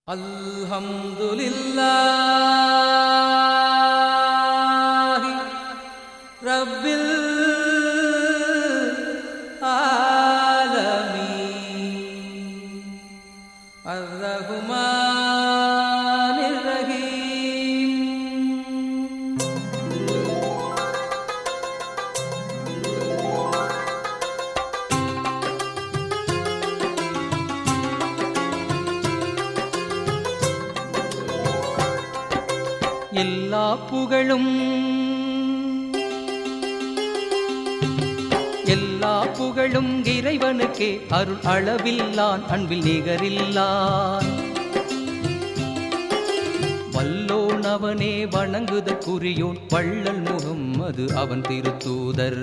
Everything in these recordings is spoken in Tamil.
الحمد لله رب العالمين الرحمن الرحيم எல்லா புகழும் எல்லா புகழும் இறைவனுக்கே அருள் அளவில்லான் அன்பில் நிகரில்லான் வல்லோன் அவனே வணங்குதற்குரியோன் வள்ளல் முகம் அது அவன் திருத்தூதர்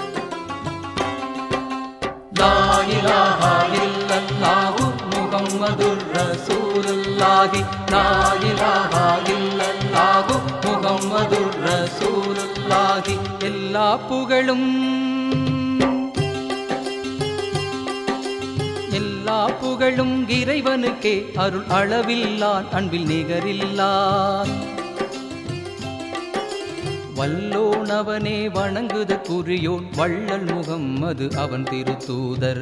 லா இலாஹா இல்லல்லாஹு முஹம்மதுர் ரசூலுல்லாஹி லா இலாஹா இல்லல்லாஹு முஹம்மதுர் ரசூலுல்லாஹி எல்லா புகழும் எல்லா புகழும் இறைவனுக்கே அருள் அளவில்லான் அன்பில் நிகரில்லான் வல்லோனவனே வணங்குதற்குரியோன் வள்ளல் முகம் அது அவன் திருத்தூதர்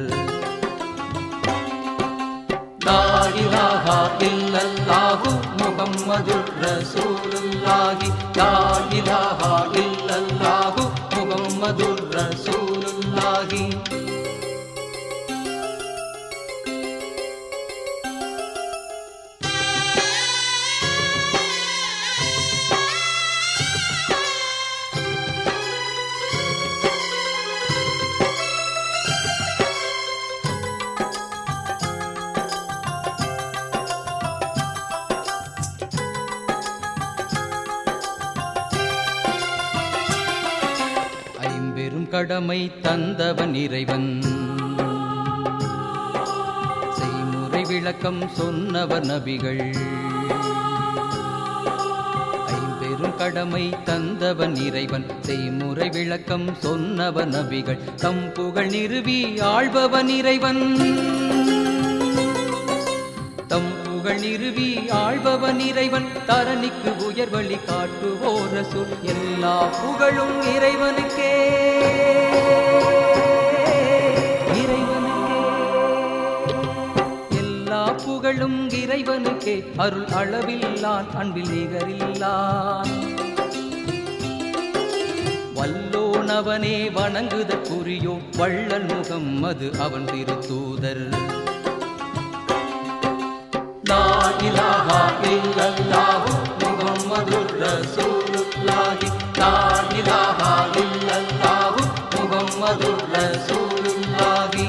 லா இலாஹா இல்லல்லாஹு முஹம்மதுர் ரசூலுல்லாஹி லா இலாஹா இல்லல்லாஹு முஹம்மதுர் ரசூலுல்லாஹி ஐம்பெரும் கடமை தந்தவன் இறைவன் செய்முறை விளக்கம் சொன்னவர் நபிகள் ஐம்பெரும் கடமை தந்தவன் இறைவன் செய்முறை விளக்கம் சொன்னவன் நபிகள் தம் புகழ் நிறுவி ஆள்பவன் இறைவன் தம் புகழ் நிறுவி ஆள்பவன் இறைவன் தரணிக்கு உயர்வழி காட்டுவோர் ரசூல் எல்லா புகழும் இறைவனுக்கே இறைவனுக்கே எல்லா புகழும் இறைவனுக்கே அருள் அளவில்லான் அன்பில் நிகரில்லான் வல்லோனவனே வணங்குதற்குரியோ வள்ளல் முகம் அது அவன் திருத்தூதர் லா இலாஹா இல்லல்லாஹு முஹம்மதுர் ரசூலுல்லாஹி லா இலாஹா இல்லல்லாஹு முஹம்மதுர் ரசூலுல்லாஹி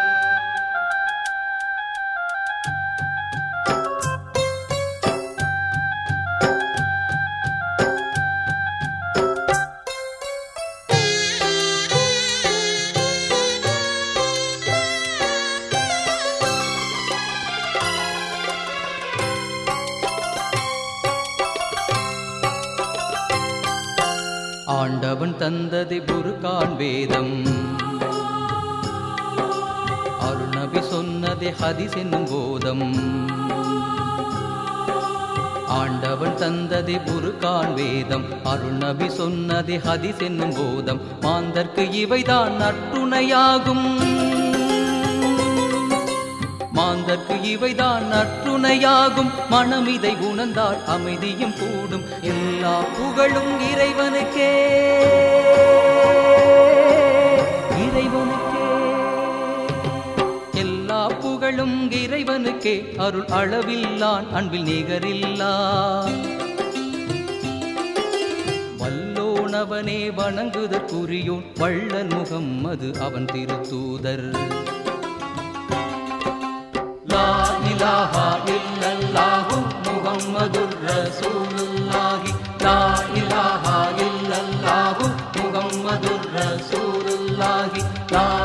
ஆண்டவன் தந்தது புருகான் வேதம் அருணபி சொன்னதே ஹதிஸ் என்னும் போதம் ஆண்டவன் தந்ததே புருகான் வேதம் அருணபி சொன்னதே ஹதிஸ் என்னும் போதம் மாந்தர்க்கு இவைதான் நற்றுணையாகும் மாந்தர்க்கு இவைதான் நற்றுணையாகும் மனம் இதை உணர்ந்தால் அமைதியும் கூடும் எல்லா புகழும் இறைவனுக்கே இறைவனுக்கே எல்லா புகழும் இறைவனுக்கே அருள் அளவில்லான் அன்பில் நிகரில்லான் வல்லோனவனே வணங்குதற்குரியோன் வள்ளல் முகம் அது அவன் திருத்தூதர் லா இலாஹா இல்லல்லாஹு முஹம்மதுர் ரசூலுல்லாஹி லா இலாஹா இல்லல்லாஹு முஹம்மதுர் ரசூலுல்லாஹி லா